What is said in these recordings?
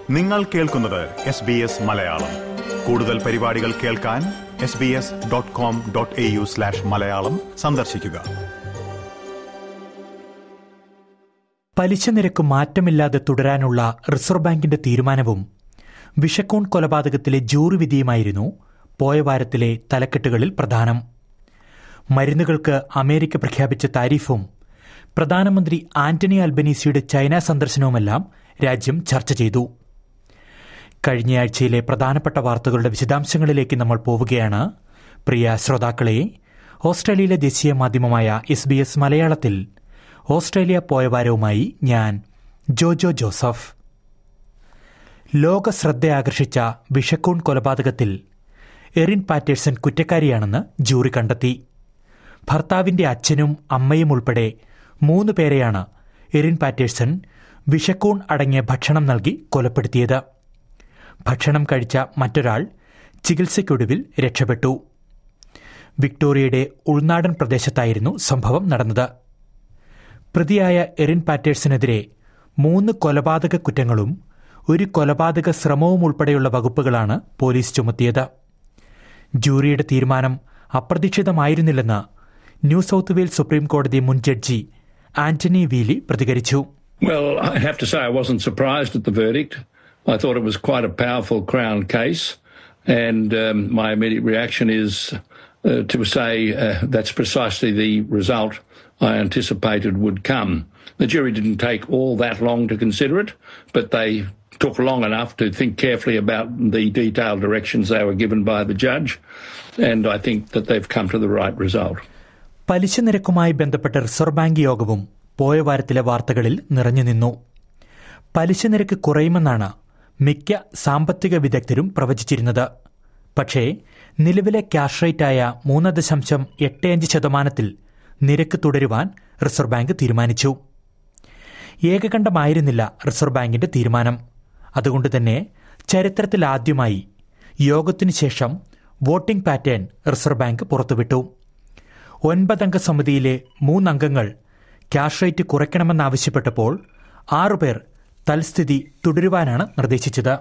നിങ്ങൾ കേൾക്കുന്നത് S B S Malayalam കൂടുതൽ പരിപാടികൾ കേൾക്കാൻ S B S dot com dot A U slash Malayalam സന്ദർശിക്കുക പലിശ നിരക്ക് മാറ്റമില്ലാതെ തുടരാനുള്ള റിസർവ് ബാങ്കിന്റെ തീരുമാനവും വിഷക്കോൺ കൊലപാതകത്തിലെ ജൂറി വിധിയുമായിരുന്നു പോയ വാരത്തിലെ തലക്കെട്ടുകളിൽ പ്രധാനം മരുന്നുകൾക്ക് അമേരിക്ക പ്രഖ്യാപിച്ച താരിഫും പ്രധാനമന്ത്രി ആന്റണി അൽബനീസിയുടെ ചൈന സന്ദർശനവുമെല്ലാം രാജ്യം ചർച്ച ചെയ്തു കഴിഞ്ഞയാഴ്ചയിലെ പ്രധാനപ്പെട്ട വാർത്തകളുടെ വിശദാംശങ്ങളിലേക്ക് നമ്മൾ പോവുകയാണ് പ്രിയ ശ്രോതാക്കളെ ഓസ്ട്രേലിയയിലെ ദേശീയ മാധ്യമമായ എസ് ബി എസ് മലയാളത്തിൽ ഓസ്ട്രേലിയ പോയവാരവുമായി ഞാൻ ജോജോ ജോസഫ് ലോക ശ്രദ്ധയാകർഷിച്ച വിഷക്കൂൺ കൊലപാതകത്തിൽ എറിൻ പാറ്റേഴ്സൺ കുറ്റക്കാരിയാണെന്ന് ജൂറി കണ്ടെത്തി ഭർത്താവിന്റെ അച്ഛനും അമ്മയും ഉൾപ്പെടെ മൂന്ന് പേരെയാണ് എറിൻ പാറ്റേഴ്സൺ വിഷക്കൂൺ അടങ്ങിയ ഭക്ഷണം നൽകി കൊലപ്പെടുത്തിയത് ഭക്ഷണം കഴിച്ച മറ്റൊരാൾ ചികിത്സയ്ക്കൊടുവിൽ രക്ഷപ്പെട്ടു വിക്ടോറിയയുടെ ഉൾനാടൻ പ്രദേശത്തായിരുന്നു സംഭവം നടന്നത് പ്രതിയായ എറിൻ പാറ്റേഴ്സിനെതിരെ മൂന്ന് കൊലപാതക കുറ്റങ്ങളും ഒരു കൊലപാതക ശ്രമവും ഉൾപ്പെടെയുള്ള വകുപ്പുകളാണ് പോലീസ് ചുമത്തിയത് ജൂറിയുടെ തീരുമാനം അപ്രതീക്ഷിതമായിരുന്നില്ലെന്ന് ന്യൂ സൌത്ത് വെയിൽസ് സുപ്രീം കോടതി മുൻ ജഡ്ജി ആന്റണി വീലി പ്രതികരിച്ചു Well, I have to say I wasn't surprised at the verdict. I thought it was quite a powerful Crown case, and um, my immediate reaction is uh, to say uh, that's precisely the result I anticipated would come. The jury didn't take all that long to consider it, but they took long enough to think carefully about the detailed directions they were given by the judge, and I think that they've come to the right result. പലിശ നിരക്കുമായി ബന്ധപ്പെട്ട reserve bank യോഗവും പോയ വാരത്തിലെ വാർത്തകളിൽ നിറഞ്ഞുനിന്നു പലിശ നിരക്ക് കുറയുമെന്നാണ് മിക്ക സാമ്പത്തിക വിദഗ്ധരും പ്രവചിച്ചിരുന്നത് പക്ഷേ നിലവിലെ ക്യാഷ് റേറ്റായ മൂന്ന് ദശാംശം എട്ട് അഞ്ച് ശതമാനത്തിൽ നിരക്ക് തുടരുവാൻ റിസർവ് ബാങ്ക് തീരുമാനിച്ചു ഏകകണ്ഠമായിരുന്നില്ല റിസർവ് ബാങ്കിന്റെ തീരുമാനം അതുകൊണ്ട് തന്നെ ചരിത്രത്തിൽ ആദ്യമായി യോഗത്തിനു ശേഷം വോട്ടിംഗ് പാറ്റേൺ റിസർവ് ബാങ്ക് പുറത്തുവിട്ടു ഒൻപതംഗ സമിതിയിലെ മൂന്നംഗങ്ങൾ ക്യാഷ് റേറ്റ് കുറയ്ക്കണമെന്നാവശ്യപ്പെട്ടപ്പോൾ ആറുപേർ തൽസ്ഥിതി തുടരുവാനാണ് നിർദ്ദേശിച്ചത്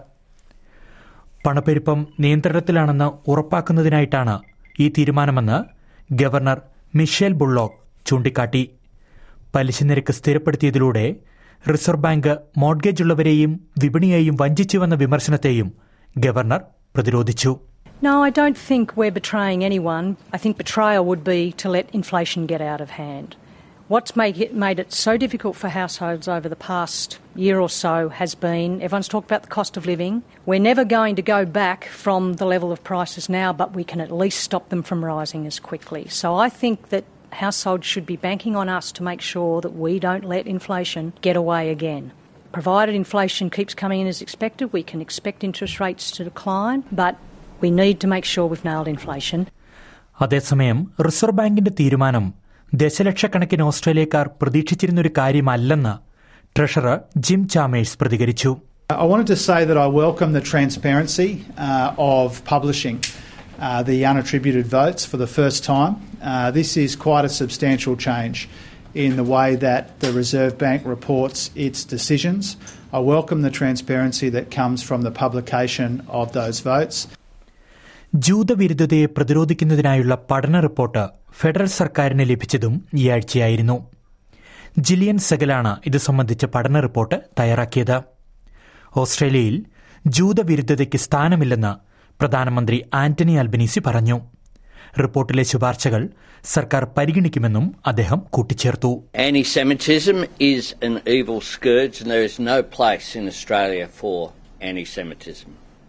പണപ്പെരുപ്പം നിയന്ത്രണത്തിലാണെന്ന് ഉറപ്പാക്കുന്നതിനായിട്ടാണ് ഈ തീരുമാനമെന്ന് ഗവർണർ മിഷേൽ ബുള്ളോക്ക് ചൂണ്ടിക്കാട്ടി പലിശ നിരക്ക് സ്ഥിരപ്പെടുത്തിയതിലൂടെ റിസർവ് ബാങ്ക് മോഡ്ഗേജ് ഉള്ളവരെയും വിപണിയെയും വഞ്ചിച്ചുവെന്ന വിമർശനത്തെയും ഗവർണർ പ്രതിരോധിച്ചു No, I don't think we're betraying anyone. I think betrayal would be to let inflation get out of hand. What's made it, made it so difficult for households over the past year or so has been everyone's talked about the cost of living. We're never going to go back from the level of prices now, but we can at least stop them from rising as quickly. So I think that households should be banking on us to make sure that we don't let inflation get away again. Provided inflation keeps coming in as expected, we can expect interest rates to decline, but we need to make sure we've nailed inflation. അതേസമയം Reserve ബാങ്കിന്റെ തീരുമാനം ദശലക്ഷക്കണക്കിന് ഓസ്ട്രേലിയക്കാർ പ്രതീക്ഷിച്ചിരുന്നൊരു കാര്യമല്ലെന്ന് treasurer Jim Chalmers പ്രതികരിച്ചു I wanted to say that I welcome the transparency uh, of publishing uh, the unattributed votes for the first time. Uh, this is quite a substantial change in the way that the Reserve Bank reports its decisions. I welcome the transparency that comes from the publication of those votes. ജൂതവിരുദ്ധതയെ പ്രതിരോധിക്കുന്നതിനായുള്ള പഠന report federal സർക്കാരിന് ലഭിച്ചതും ഈ ആഴ്ചയായിരുന്നു ജിലിയൻ സെഗലാണ് ഇത് സംബന്ധിച്ച പഠന report തയ്യാറാക്കിയത് ഓസ്ട്രേലിയയിൽ ജൂതവിരുദ്ധതയ്ക്ക് സ്ഥാനമില്ലെന്ന് പ്രധാനമന്ത്രി ആന്റണി അൽബനീസി പറഞ്ഞു റിപ്പോർട്ടിലെ ശുപാർശകൾ സർക്കാർ പരിഗണിക്കുമെന്നും അദ്ദേഹം കൂട്ടിച്ചേർത്തു Anti Semitism is an evil scourge, and there is no place in Australia for anti Semitism.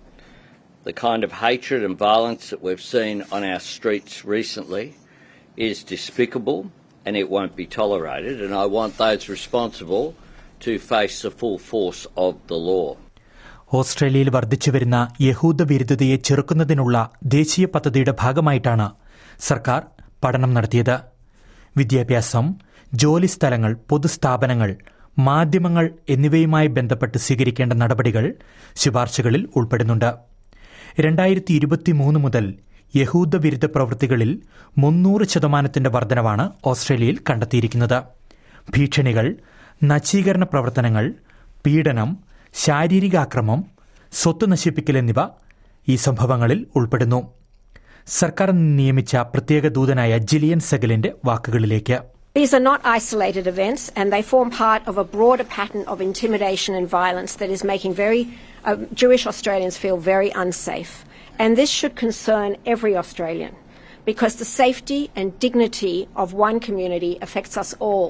The kind of hatred and violence that we've seen on our streets recently is despicable and it won't be tolerated, and I want those responsible to face the full force of the law. ഓസ്ട്രേലിയയിൽ വർദ്ധിച്ചുവരുന്ന യഹൂദ വിരുദ്ധതയെ ചെറുക്കുന്നതിനുള്ള ദേശീയ പദ്ധതിയുടെ ഭാഗമായിട്ടാണ് സർക്കാർ പഠനം നടത്തിയത് വിദ്യാഭ്യാസം ജോലിസ്ഥലങ്ങൾ പൊതുസ്ഥാപനങ്ങൾ മാധ്യമങ്ങൾ എന്നിവയുമായി ബന്ധപ്പെട്ട് സ്വീകരിക്കേണ്ട നടപടികൾ ശുപാർശകളിൽ ഉൾപ്പെടുന്നുണ്ട് രണ്ടായിരത്തി ഇരുപത്തിമൂന്ന് മുതൽ യഹൂദ വിരുദ്ധ പ്രവൃത്തികളിൽ മുന്നൂറ് ശതമാനത്തിന്റെ വർധനവാണ് ഓസ്ട്രേലിയയിൽ കണ്ടെത്തിയിരിക്കുന്നത് ഭീഷണികൾ നശീകരണ പ്രവർത്തനങ്ങൾ പീഡനം ശാരീരിക ആക്രമം സ്വത്ത് നശിപ്പിക്കൽ എന്നിവ ഈ സംഭവങ്ങളിൽ ഉൾപ്പെടുന്നു സർക്കാർ നിയമിച്ച പ്രത്യേക ദൂതനായ ജിലിയൻ സെഗലിന്റെ വാക്കുകളിലേക്ക് These are not isolated events, and they form part of a broader pattern of intimidation and violence that is making very uh, Jewish Australians feel very unsafe. And this should concern every Australian, because the safety and dignity of one community affects us all.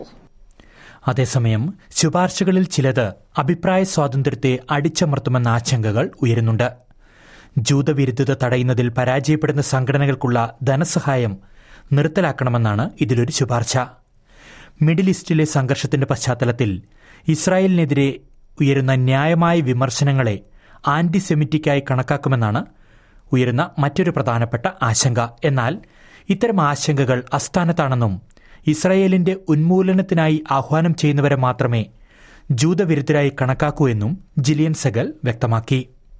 അതേസമയം ശുപാർശകളിൽ ചിലത് അഭിപ്രായ സ്വാതന്ത്ര്യത്തെ അടിച്ചമർത്തുമെന്ന ആശങ്കകൾ ഉയരുന്നുണ്ട് ജൂതവിരുദ്ധത തടയുന്നതിൽ പരാജയപ്പെടുന്ന സംഘടനകൾക്കുള്ള ധനസഹായം നിർത്തലാക്കണമെന്നാണ് ഇതിലൊരു ശുപാർശ മിഡിൽ ഈസ്റ്റിലെ സംഘർഷത്തിന്റെ പശ്ചാത്തലത്തിൽ ഇസ്രായേലിനെതിരെ ഉയരുന്ന ന്യായമായ വിമർശനങ്ങളെ ആന്റിസെമിറ്റിക്കായി കണക്കാക്കുമെന്നാണ് ഉയരുന്ന മറ്റൊരു പ്രധാനപ്പെട്ട ആശങ്ക എന്നാൽ ഇത്തരം ആശങ്കകൾ അസ്ഥാനത്താണെന്നും ഇസ്രായേലിന്റെ ഉന്മൂലനത്തിനായി ആഹ്വാനം ചെയ്യുന്നവരെ മാത്രമേ ജൂതവിരുദ്ധരായി കണക്കാക്കൂ എന്നും ജിലിയൻ സെഗൽ വ്യക്തമാക്കി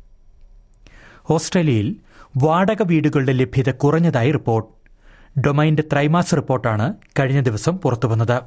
ഓസ്ട്രേലിയയിൽ വാടക വീടുകളുടെ ലഭ്യത കുറഞ്ഞതായി റിപ്പോർട്ട് ഡൊമൈന്റെ ത്രൈമാസ റിപ്പോർട്ടാണ് കഴിഞ്ഞ ദിവസം പുറത്തുവന്നത്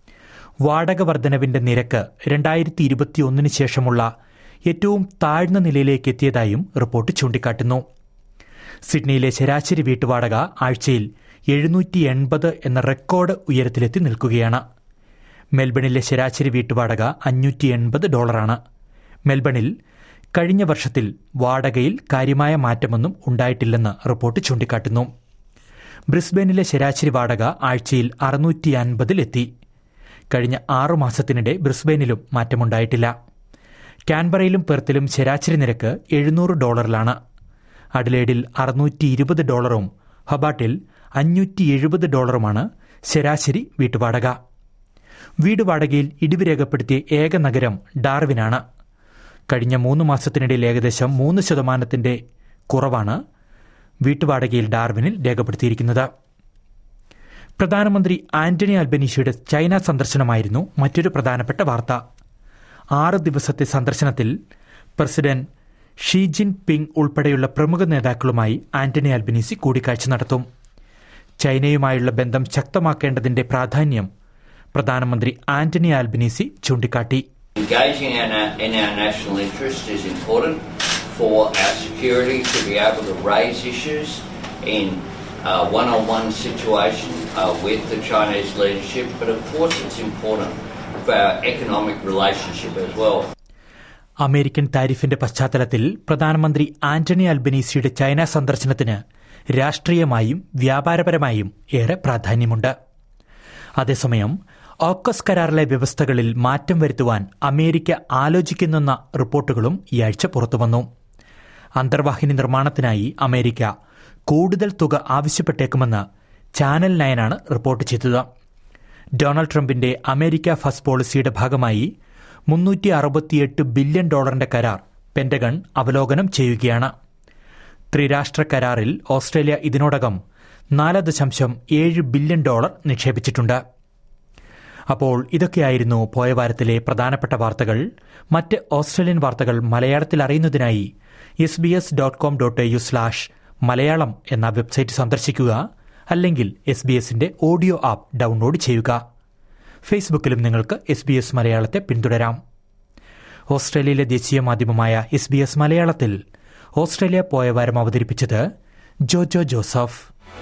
വാടക വർധനവിന്റെ നിരക്ക് രണ്ടായിരത്തി ഇരുപത്തിയൊന്നിന് ശേഷമുള്ള ഏറ്റവും താഴ്ന്ന നിലയിലേക്ക് എത്തിയതായും റിപ്പോർട്ട് ചൂണ്ടിക്കാട്ടുന്നു സിഡ്നിയിലെ ശരാശരി വീട്ടുവാടക ആഴ്ചയിൽ എഴുന്നൂറ്റി എൺപത് എന്ന റെക്കോർഡ് ഉയരത്തിലെത്തി നിൽക്കുകയാണ് മെൽബണിലെ ശരാശരി വീട്ടുവാടക അഞ്ഞൂറ്റി എൺപത് ഡോളറാണ് മെൽബണിൽ കഴിഞ്ഞ വർഷത്തിൽ വാടകയിൽ കാര്യമായ മാറ്റമൊന്നും ഉണ്ടായിട്ടില്ലെന്ന് റിപ്പോർട്ട് ചൂണ്ടിക്കാട്ടുന്നു ബ്രിസ്ബെയിനിലെ ശരാശരി വാടക ആഴ്ചയിൽ അറുന്നൂറ്റി അൻപതിലെത്തി കഴിഞ്ഞ ആറു മാസത്തിനിടെ ബ്രിസ്ബെയിനിലും മാറ്റമുണ്ടായിട്ടില്ല കാൻബറയിലും പെർത്തിലും ശരാശരി നിരക്ക് എഴുന്നൂറ് ഡോളറിലാണ് അഡലേഡിൽ അറുന്നൂറ്റി ഇരുപത് ഡോളറും ഹബാട്ടിൽ അഞ്ഞൂറ്റി എഴുപത് ഡോളറുമാണ് ശരാശരി വീട്ടുവാടക വീട് വാടകയിൽ ഇടിവ് രേഖപ്പെടുത്തിയ ഏക നഗരം ഡാർവിനാണ് കഴിഞ്ഞ മൂന്ന് മാസത്തിനിടയിൽ ഏകദേശം മൂന്ന് ശതമാനത്തിന്റെ കുറവാണ് വീട്ടുവാടകയിൽ ഡാർവിനിൽ രേഖപ്പെടുത്തിയിരിക്കുന്നത് പ്രധാനമന്ത്രി ആന്റണി അൽബനീഷിയുടെ ചൈന സന്ദർശനമായിരുന്നു മറ്റൊരു പ്രധാനപ്പെട്ട വാർത്ത ആറ് ദിവസത്തെ സന്ദർശനത്തിൽ പ്രസിഡന്റ് ഷീ ജിൻ പിങ് ഉൾപ്പെടെയുള്ള പ്രമുഖ നേതാക്കളുമായി ആന്റണി അൽബനീസി കൂടിക്കാഴ്ച നടത്തും ചൈനയുമായുള്ള ബന്ധം ശക്തമാക്കേണ്ടതിന്റെ പ്രാധാന്യം പ്രധാനമന്ത്രി ആന്റണി ആൽബനീസി ചൂണ്ടിക്കാട്ടി Engaging in our, in our national interest is important for our security to be able to raise issues in uh, one-on-one situation uh, with the Chinese leadership, but of course it's important for our economic relationship as well. American താരിഫിന്റെ പശ്ചാത്തലത്തിൽ പ്രധാനമന്ത്രി Antony അൽബനീസിയുടെ China സന്ദർശനത്തിന് രാഷ്ട്രീയമായും വ്യാപാരപരമായും ഏറെ പ്രാധാന്യമുണ്ട് അതേസമയം ഓക്കസ് കരാറിലെ വ്യവസ്ഥകളിൽ മാറ്റം വരുത്തുവാൻ അമേരിക്ക ആലോചിക്കുന്നെന്ന റിപ്പോർട്ടുകളും ഈ ആഴ്ച പുറത്തുവന്നു അന്തർവാഹിനി നിർമ്മാണത്തിനായി അമേരിക്ക കൂടുതൽ തുക ആവശ്യപ്പെട്ടേക്കുമെന്ന് ചാനൽ നയനാണ് റിപ്പോർട്ട് ചെയ്തത് ഡൊണാൾഡ് ട്രംപിന്റെ അമേരിക്ക ഫസ്റ്റ് പോളിസിയുടെ ഭാഗമായി മുന്നൂറ്റി അറുപത്തിയെട്ട് ബില്യൺ ഡോളറിന്റെ കരാർ പെന്റഗൺ അവലോകനം ചെയ്യുകയാണ് ത്രിരാഷ്ട്ര കരാറിൽ ഓസ്ട്രേലിയ ഇതിനോടകം നാല് ദശാംശം ഏഴ് ബില്യൺ ഡോളർ നിക്ഷേപിച്ചിട്ടുണ്ട് അപ്പോൾ ഇതൊക്കെയായിരുന്നു പോയ വാരത്തിലെ പ്രധാനപ്പെട്ട വാർത്തകൾ മറ്റ് ഓസ്ട്രേലിയൻ വാർത്തകൾ മലയാളത്തിൽ അറിയുന്നതിനായി S B S dot com dot A U slash Malayalam എന്ന വെബ്സൈറ്റ് സന്ദർശിക്കുക അല്ലെങ്കിൽ എസ് ബി എസിന്റെ ഓഡിയോ ആപ്പ് ഡൗൺലോഡ് ചെയ്യുക ഫേസ്ബുക്കിലും നിങ്ങൾക്ക് എസ് ബി എസ് മലയാളത്തെ പിന്തുടരാം ഓസ്ട്രേലിയയിലെ ദേശീയ മാധ്യമമായ എസ് ബി എസ് മലയാളത്തിൽ ഓസ്ട്രേലിയ പോയ വാരം അവതരിപ്പിച്ചത് ജോജോ ജോസഫ്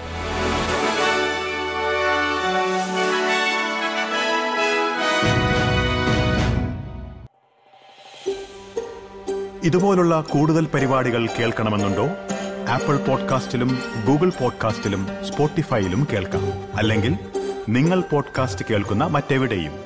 ഇതുപോലുള്ള കൂടുതൽ പരിപാടികൾ കേൾക്കണമെന്നുണ്ടോ ആപ്പിൾ പോഡ്കാസ്റ്റിലും ഗൂഗിൾ പോഡ്കാസ്റ്റിലും സ്പോട്ടിഫൈയിലും കേൾക്കാം അല്ലെങ്കിൽ നിങ്ങൾ പോഡ്കാസ്റ്റ് കേൾക്കുന്ന മറ്റെവിടെയും